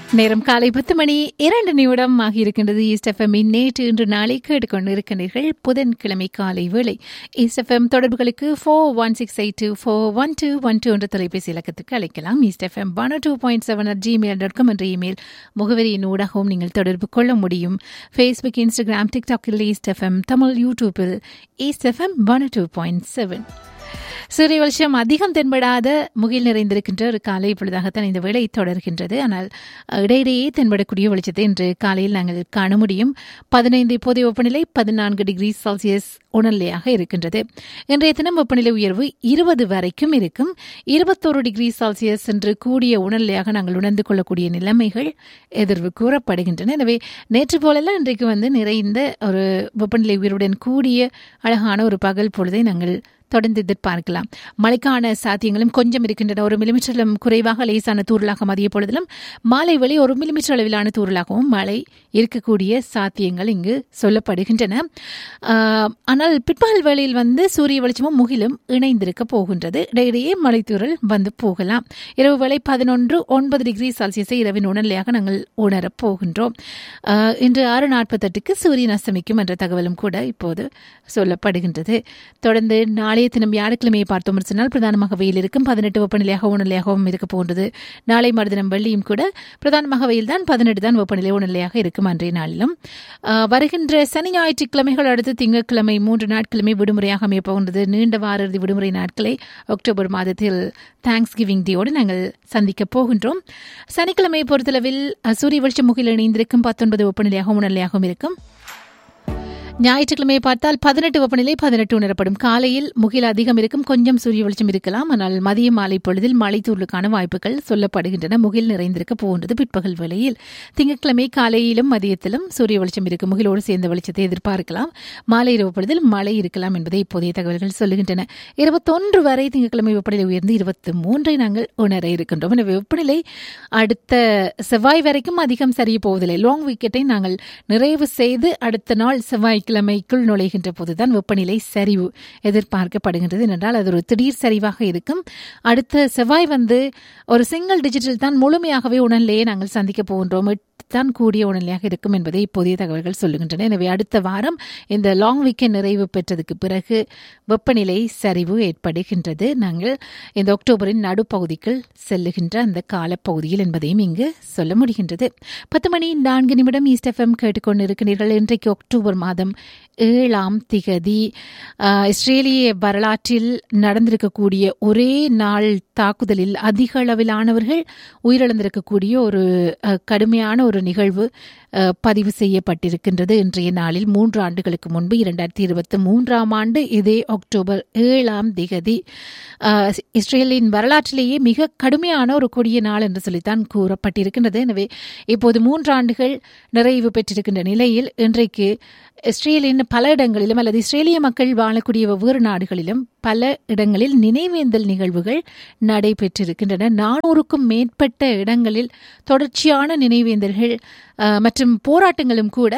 நேரம் காலை பத்து மணி இரண்டு நிமிடம் ஆகியிருக்கின்றது ஈஸ்ட் எஃப்எம்மின் நேற்று இன்று நாளை கேட்டுக்கொண்டு இருக்கின்றீர்கள் புதன்கிழமை காலை வேளை ஈஸ்ட் எஃப்எம் தொடர்புகளுக்கு four one six eight two four one two one two என்ற தொலைபேசி இலக்கத்துக்கு அழைக்கலாம் East FM one two point seven at Gmail dot com என்ற இமெயில் முகவரியின் ஊடாகவும் நீங்கள் தொடர்பு கொள்ள முடியும் ஃபேஸ்புக் இன்ஸ்டாகிராம் டிக்டாக்கில் ஈஸ்ட் எஃப்எம் தமிழ் யூடியூப்பில் East FM one two point seven சூரிய வருஷம் அதிகம் தென்படாத முகில் நிறைந்திருக்கின்ற ஒரு காலை பொழுதாகத்தான் இந்த வேலை தொடர்கின்றது ஆனால் இடையிடையே தென்படக்கூடிய வெளிச்சத்தை இன்று காலையில் நாங்கள் காண முடியும் பதினைந்து இப்போதைய வெப்பநிலை பதினான்கு டிகிரி செல்சியஸ் உணர்நிலையாக இருக்கின்றது இன்றைய தினம் வெப்பநிலை உயர்வு இருபது வரைக்கும் இருக்கும் இருபத்தோரு டிகிரி செல்சியஸ் என்று கூடிய உணர்நிலையாக நாங்கள் உணர்ந்து கொள்ளக்கூடிய நிலைமைகள் எதிர்வு கூறப்படுகின்றன எனவே நேற்று போலெல்லாம் இன்றைக்கு வந்து நிறைந்த ஒரு வெப்பநிலை உயர்வுடன் கூடிய அழகான ஒரு பகல் பொழுதை நாங்கள் தொடர்ந்து எதிர்பார்க்கலாம் மழைக்கான சாத்தியங்களும் கொஞ்சம் இருக்கின்றன ஒரு மில்லிமீட்டரிலும் குறைவாக லேசான தூரலாக மதிய பொழுதிலும் மாலை வழி ஒரு மில்லிமீட்டர் அளவிலான தூரலாகவும் மழை இருக்கக்கூடிய சாத்தியங்கள் இங்கு சொல்லப்படுகின்றன ஆனால் பிற்பகல் வேளையில் வந்து சூரிய வெளிச்சமும் முகிலும் இணைந்திருக்க போகின்றது இடையிடையே மலைத்தூரல் வந்து போகலாம் இரவு வேளை பதினொன்று ஒன்பது டிகிரி செல்சியஸை இரவின் உணர்நிலையாக நாங்கள் உணரப் போகின்றோம் இன்று ஆறு நாற்பத்தெட்டுக்கு சூரியன் அஸ்தமிக்கும் என்ற தகவலும் கூட இப்போது சொல்லப்படுகின்றது தொடர்ந்து நாளை நாளைய தினம் வியாழக்கிழமையை பார்த்தோம் சொன்னால் பிரதானமாக வெயில் இருக்கும் பதினெட்டு வெப்பநிலையாக உணர்நிலையாகவும் இருக்க போன்றது நாளை மறுதினம் வெள்ளியும் கூட பிரதானமாக வெயில் தான் பதினெட்டு தான் வெப்பநிலை உணர்நிலையாக இருக்கும் அன்றைய நாளிலும் வருகின்ற சனி ஞாயிற்றுக்கிழமைகள் அடுத்து திங்கட்கிழமை மூன்று நாட்களுமே விடுமுறையாக அமைய போகின்றது நீண்ட வார இறுதி விடுமுறை நாட்களை அக்டோபர் மாதத்தில் தேங்க்ஸ் கிவிங் டேயோடு நாங்கள் சந்திக்க போகின்றோம் சனிக்கிழமையை பொறுத்தளவில் சூரிய வெளிச்சம் முகில் இணைந்திருக்கும் பத்தொன்பது வெப்பநிலையாகவும் உணர்நிலையாகவும் இருக்கும் ஞாயிற்றுக்கிழமையை பார்த்தால் பதினெட்டு வெப்பநிலை பதினெட்டு உணரப்படும் காலையில் முகில் அதிகம் இருக்கும் கொஞ்சம் சூரிய வெளிச்சம் இருக்கலாம் ஆனால் மதிய மாலை பொழுதில் மழை தூர்லுக்கான வாய்ப்புகள் சொல்லப்படுகின்றன முகில் நிறைந்திருக்க போகின்றது பிற்பகல் வேளையில் திங்கட்கிழமை காலையிலும் மதியத்திலும் சூரிய வெளிச்சம் இருக்கும் முகிலோடு சேர்ந்த வெளிச்சத்தை எதிர்பார்க்கலாம் மாலை இரவு பொழுதில் மழை இருக்கலாம் என்பதை இப்போதைய தகவல்கள் சொல்லுகின்றன இருபத்தொன்று வரை திங்கட்கிழமை வெப்பநிலை உயர்ந்து இருபத்தி மூன்றை நாங்கள் உணர இருக்கின்றோம் எனவே வெப்பநிலை அடுத்த செவ்வாய் வரைக்கும் அதிகம் சரிய போவதில்லை லாங் வீக்கெட்டை நாங்கள் நிறைவு செய்து அடுத்த நாள் செவ்வாய் கிழமைக்குள் நுழைகின்ற போதுதான் வெப்பநிலை சரிவு எதிர்பார்க்கப்படுகின்றது என்றால் அது ஒரு திடீர் சரிவாக இருக்கும் அடுத்த செவ்வாய் வந்து ஒரு சிங்கிள் டிஜிட்டல் தான் முழுமையாகவே உணர்நிலையே நாங்கள் சந்திக்க போகின்றோம் தான் கூடிய உணர்நிலையாக இருக்கும் என்பதை இப்போதைய தகவல்கள் சொல்லுகின்றன எனவே அடுத்த வாரம் இந்த லாங் வீக்கெண்ட் நிறைவு பெற்றதுக்கு பிறகு வெப்பநிலை சரிவு ஏற்படுகின்றது நாங்கள் இந்த அக்டோபரின் நடுப்பகுதிக்குள் செல்லுகின்ற அந்த காலப்பகுதியில் என்பதையும் இங்கு சொல்ல முடிகின்றது பத்து மணி நான்கு நிமிடம் ஈஸ்ட் எஃப்எம் கேட்டுக்கொண்டு இருக்கிறீர்கள் இன்றைக்கு அக்டோபர் மாதம் ஏழாம் திகதி இஸ்ரேலிய வரலாற்றில் நடந்திருக்கக்கூடிய ஒரே நாள் தாக்குதலில் அதிக அளவிலானவர்கள் உயிரிழந்திருக்கக்கூடிய ஒரு கடுமையான ஒரு நிகழ்வு பதிவு செய்யப்பட்டிருக்கின்றது இன்றைய நாளில் மூன்று ஆண்டுகளுக்கு முன்பு இரண்டாயிரத்தி இருபத்தி மூன்றாம் ஆண்டு இதே அக்டோபர் ஏழாம் திகதி இஸ்ரேலின் வரலாற்றிலேயே மிக கடுமையான ஒரு கொடிய நாள் என்று சொல்லித்தான் கூறப்பட்டிருக்கின்றது எனவே இப்போது மூன்று ஆண்டுகள் நிறைவு பெற்றிருக்கின்ற நிலையில் இன்றைக்கு இஸ்ரேலின் பல இடங்களிலும் அல்லது இஸ்ரேலிய மக்கள் வாழக்கூடிய வெவ்வேறு நாடுகளிலும் பல இடங்களில் நினைவேந்தல் நிகழ்வுகள் நடைபெற்றிருக்கின்றன நானூறுக்கும் மேற்பட்ட இடங்களில் தொடர்ச்சியான நினைவேந்தல்கள் மற்றும் போராட்டங்களும் கூட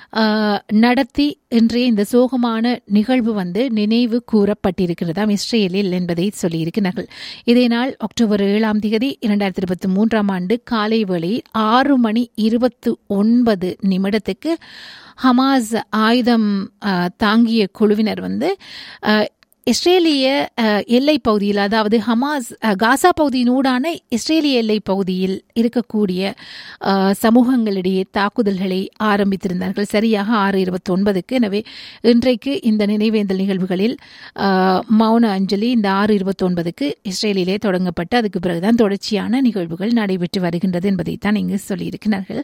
நடத்தி இன்றைய இந்த சோகமான நிகழ்வு வந்து நினைவு கூறப்பட்டிருக்கிறதாம் இஸ்ரேலில் என்பதை சொல்லியிருக்கிறார்கள் இதே நாள் அக்டோபர் ஏழாம் தேதி இரண்டாயிரத்தி இருபத்தி மூன்றாம் ஆண்டு காலை வேளையில் ஆறு மணி இருபத்து ஒன்பது நிமிடத்துக்கு ஹமாஸ் ஆயுதம் தாங்கிய குழுவினர் வந்து இஸ்ரேலிய எல்லை பகுதியில் அதாவது ஹமாஸ் காசா பகுதியினூடான இஸ்ரேலிய எல்லை பகுதியில் இருக்கக்கூடிய சமூகங்களிடையே தாக்குதல்களை ஆரம்பித்திருந்தார்கள் சரியாக ஆறு இருபத்தி ஒன்பதுக்கு எனவே இன்றைக்கு இந்த நினைவேந்தல் நிகழ்வுகளில் மௌன அஞ்சலி இந்த ஆறு இருபத்தி ஒன்பதுக்கு இஸ்ரேலிலே தொடங்கப்பட்டு அதுக்கு பிறகுதான் தொடர்ச்சியான நிகழ்வுகள் நடைபெற்று வருகின்றது என்பதைத்தான் இங்கு சொல்லியிருக்கிறார்கள்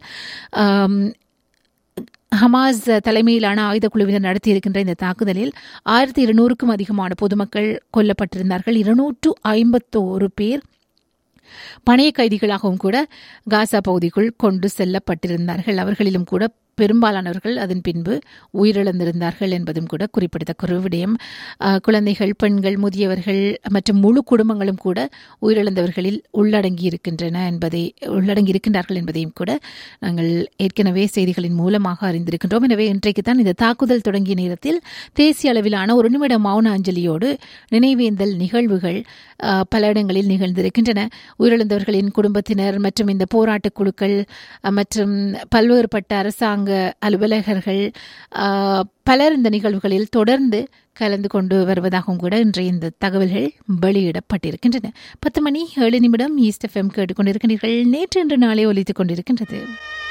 ஹமாஸ் தலைமையிலான ஆயுத குழுவினர் நடத்தியிருக்கின்ற இந்த தாக்குதலில் ஆயிரத்தி இருநூறுக்கும் அதிகமான பொதுமக்கள் கொல்லப்பட்டிருந்தார்கள் இருநூற்று ஐம்பத்தோரு பேர் பணைய கைதிகளாகவும் கூட காசா பகுதிக்குள் கொண்டு செல்லப்பட்டிருந்தார்கள் அவர்களிலும் கூட பெரும்பாலானவர்கள் அதன் பின்பு உயிரிழந்திருந்தார்கள் என்பதும் கூட குறிப்பிடத்தக்க ஒரு விடயம் குழந்தைகள் பெண்கள் முதியவர்கள் மற்றும் முழு குடும்பங்களும் கூட உயிரிழந்தவர்களில் உள்ளடங்கி இருக்கின்றன என்பதை உள்ளடங்கி இருக்கின்றார்கள் என்பதையும் கூட நாங்கள் ஏற்கனவே செய்திகளின் மூலமாக அறிந்திருக்கின்றோம் எனவே இன்றைக்கு தான் இந்த தாக்குதல் தொடங்கிய நேரத்தில் தேசிய அளவிலான ஒரு நிமிட மௌன அஞ்சலியோடு நினைவேந்தல் நிகழ்வுகள் அஹ், பல இடங்களில் நிகழ்ந்திருக்கின்றன உயிரிழந்தவர்களின் குடும்பத்தினர் மற்றும் இந்த போராட்டக் குழுக்கள் அஹ், மற்றும் பல்வேறுபட்ட அரசாங்க அலுவலகர்கள் அஹ், பலர் இந்த நிகழ்வுகளில் தொடர்ந்து கலந்து கொண்டு வருவதாகவும் கூட இன்றைய இந்த தகவல்கள் வெளியிடப்பட்டிருக்கின்றன பத்து மணி ஏழு நிமிடம் ஈஸ்ட் எஃப்எம் கேட்டுக்கொண்டிருக்கின்றீர்கள் நேற்று இன்று நாளே ஒலித்துக் கொண்டிருக்கின்றது